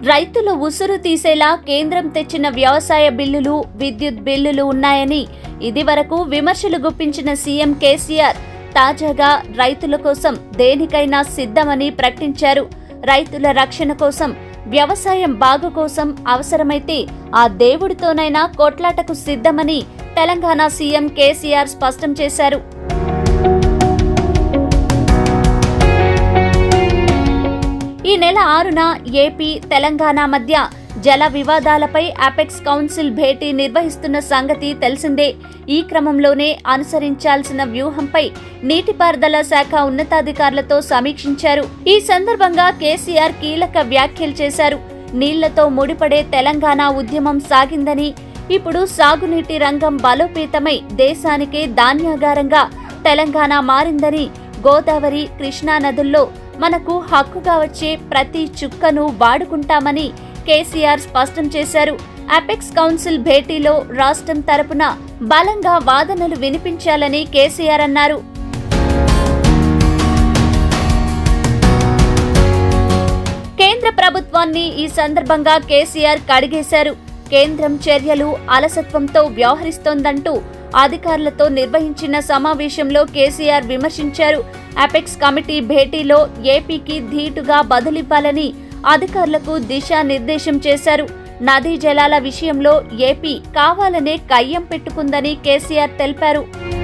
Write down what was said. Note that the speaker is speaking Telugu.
రైతులు ఉసురు తీసేలా కేంద్రం తెచ్చిన వ్యవసాయ బిల్లులు విద్యుత్ బిల్లులు ఉన్నాయని ఇదివరకు విమర్శలు గుప్పించిన సీఎం కేసీఆర్ తాజాగా రైతుల కోసం దేనికైనా సిద్ధమని ప్రకటించారు రైతుల రక్షణ కోసం వ్యవసాయం బాగు కోసం అవసరమైతే ఆ దేవుడితోనైనా కొట్లాటకు సిద్ధమని తెలంగాణ సీఎం కేసీఆర్ స్పష్టం చేశారు ఈ నెల ఆరున ఏపీ తెలంగాణ మధ్య జల వివాదాలపై అపెక్స్ కౌన్సిల్ భేటీ నిర్వహిస్తున్న సంగతి తెలిసిందే ఈ క్రమంలోనే అనుసరించాల్సిన వ్యూహంపై నీటిపారుదల శాఖ ఉన్నతాధికారులతో సమీక్షించారు ఈ సందర్భంగా కేసీఆర్ కీలక వ్యాఖ్యలు చేశారు నీళ్లతో ముడిపడే తెలంగాణ ఉద్యమం సాగిందని ఇప్పుడు సాగునీటి రంగం బలోపేతమై దేశానికే ధాన్యాగారంగా తెలంగాణ మారిందని గోదావరి కృష్ణా నదుల్లో మనకు హక్కుగా వచ్చే ప్రతి చుక్కను వాడుకుంటామని కేసీఆర్ స్పష్టం చేశారు అపెక్స్ కౌన్సిల్ భేటీలో రాష్ట్రం తరపున బలంగా వాదనలు వినిపించాలని కేసీఆర్ అన్నారు కేంద్ర ప్రభుత్వాన్ని ఈ సందర్భంగా కేసీఆర్ కడిగేశారు కేంద్రం చర్యలు అలసత్వంతో వ్యవహరిస్తోందంటూ అధికారులతో నిర్వహించిన సమావేశంలో కేసీఆర్ విమర్శించారు అపెక్స్ కమిటీ భేటీలో ఏపీకి ధీటుగా బదులివ్వాలని అధికారులకు దిశానిర్దేశం చేశారు నదీ జలాల విషయంలో ఏపీ కావాలనే కయ్యం పెట్టుకుందని కేసీఆర్ తెలిపారు